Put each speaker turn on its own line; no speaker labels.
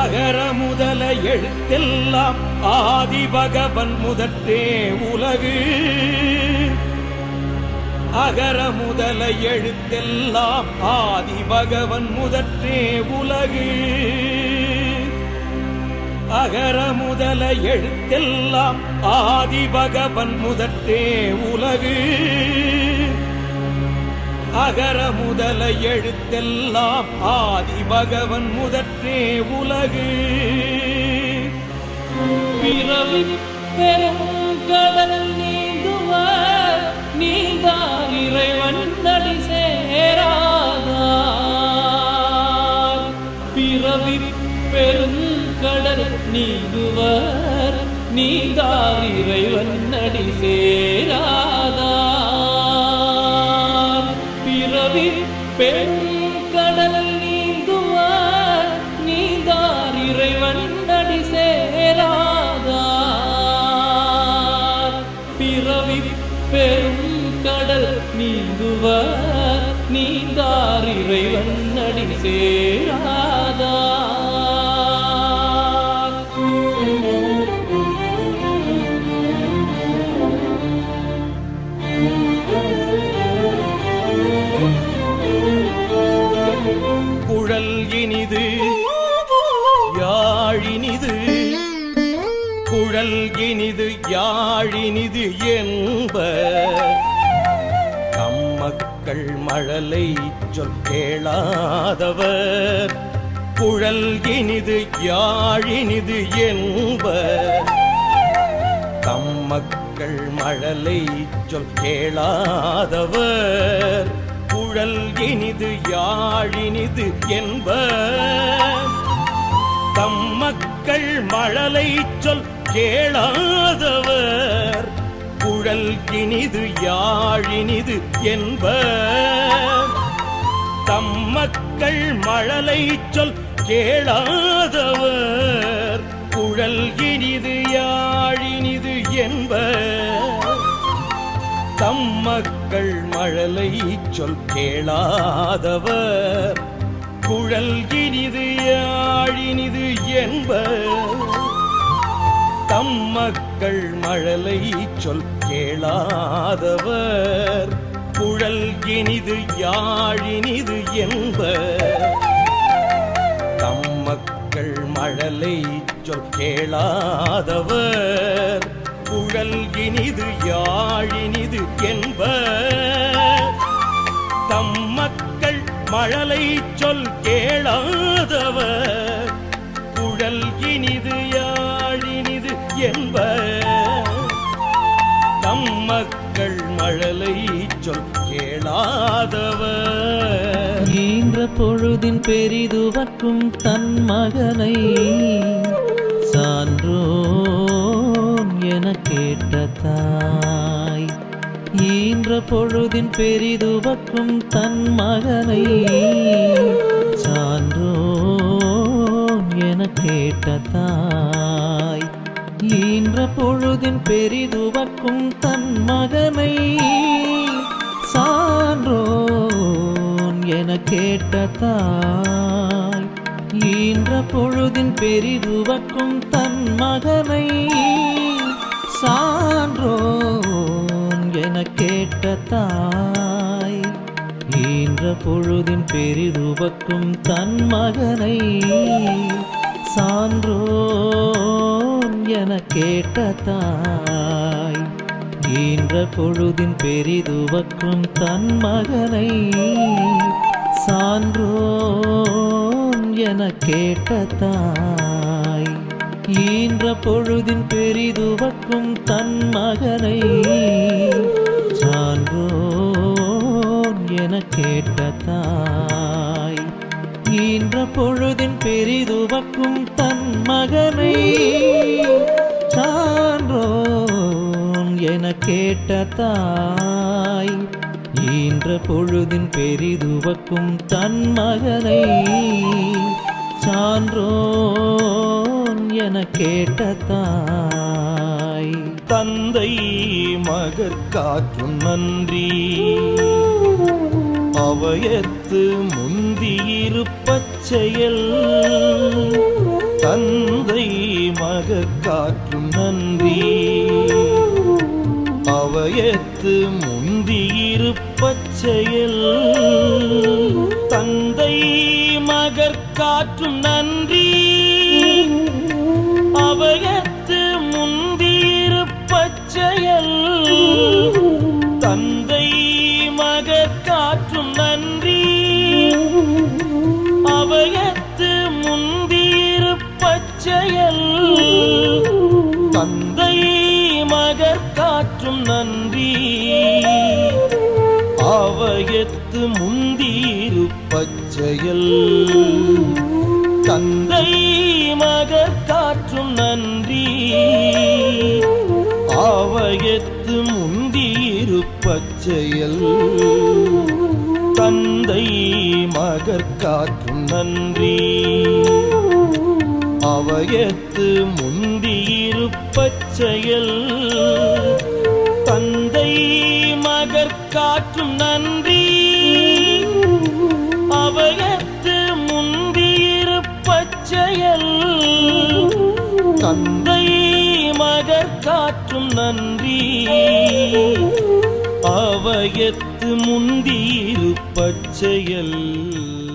அகர முதல எழுத்தெல்லாம் ஆதி பகவன் முதற்றே உலகு அகர முதல எழுத்தெல்லாம் ஆதி பகவன் முதற்றே உலகு அகர முதல எழுத்தெல்லாம் ஆதி பகவன் முதற்றே உலகு அகர முதல எழுத்தெல்லாம் ஆதி பகவன் முதற்றே உலகு
பிறவி பெருங்கடல் நீந்துவார் நீந்தான் இறைவன் நடி சேராதார் பிறவி பெருங்கடல் நீந்துவர் நீந்தான் இறைவன் நடி சேராதார் பிறவி பெருங்கடல் நீந்துவார் நீந்தார் இறைவன் நடி சேராதார் பிறவி பெரும் கடல் நீந்துவர் நீந்தார் இறைவன் நடி
குழல் இனிது யாழினிது குழல் இனிது யாழினிது என்ப கம்மக்கள் மழலை சொல் கேளாதவர் குழல் இனிது யாழினிது என்ப தம்மக்கள் மழலை சொல் கேளாதவர் குழல் இனிது யாழினிது என்ப தம்மக்கள் மழலை சொல் கேளாதவர் குழல் இனிது யாழினிது என்ப தம்மக்கள் மழலை சொல் கேளாதவர் குழல் இனிது யாழினிது என்ப தம்மக்கள் மழலை சொல் கேளாதவர் குழல் இனிது யாழினிது என்ப தம்மக்கள் மழலை சொல் கேளாதவர் குழல் இனிது யாழினிது என்ப தம்மக்கள் மழலை சொல் கேளாதவர் குழல் இனிது யாழினிது என்ப தம்மக்கள் மழலை சொல் கேளாதவர் குழல் இனிது யாழினிது என்ப தம்மக்கள் மழலை சொல் கேளாதவர்
ஈன்ற பொழுதின் பெரிதுவக்கும் தன் மகனை சான்றோன் என கேட்ட தாய் ஈன்ற பொழுதின் பெரிதுவக்கும் தன் மகனை சான்றோன் என கேட்ட தாய் ஈன்ற பொழுதின் பெரிதுவக்கும் தன் மகனை சான்றோன் என கேட்ட தாய் ஈன்ற பொழுதின் பெரிதுவக்கும் தன் மகனை சான்றோன் என கேட்ட தாய் ஈன்ற பொழுதின் பெரிதுவக்கும் தன் மகனை சான்றோன் என கேட்ட தாய் ஈன்ற பொழுதின் பெரிதுவக்கும் தன் மகனை சான்றோன் என கேட்ட தாய் ஈன்ற பொழுதின் பெரிதுவக்கும் தன் மகனை சான்றோன் என கேட்ட தாய் ஈன்ற பொழுதின் பெரிதுவக்கும் தன் மகனை சான்றோன் என கேட்ட தாய் ஈன்ற பொழுதின் பெரிதுவக்கும் தன் மகனை சான்றோன் என கேட்ட தாய்
தந்தை மகற்காற்றும் நன்றி அவையத்து முந்தியிருப்பச் செயல் தந்தை மகற்காற்றும் நன்றி அவையத்து முந்தியிருப்பச் செயல் தந்தை மகற்காற்றும் நன்றி அவையத்து முந்தியிருப்பச் செயல் தந்தை மகற்காற்றும் நன்றி அவையத்து முந்தியிருப்பச் செயல் தந்தை மகற்காற்றும் நன்றி அவையத்து முந்தியிருப்பச் செயல் தந்தை மகற்காற்றும் நன்றி ஆவயத்து முந்தியிருப்பச் செயல் தந்தை மகற்காற்றும் நன்றி அவயத்து முந்தியிருப்பச் செயல் தந்தை மகற்காற்றும் நன்றி அவயத்து முந்தியிருப்பச் செயல் தந்தை மகற்காற்றும் நன்றி அவையத்து முந்தியிருப்பச் செயல்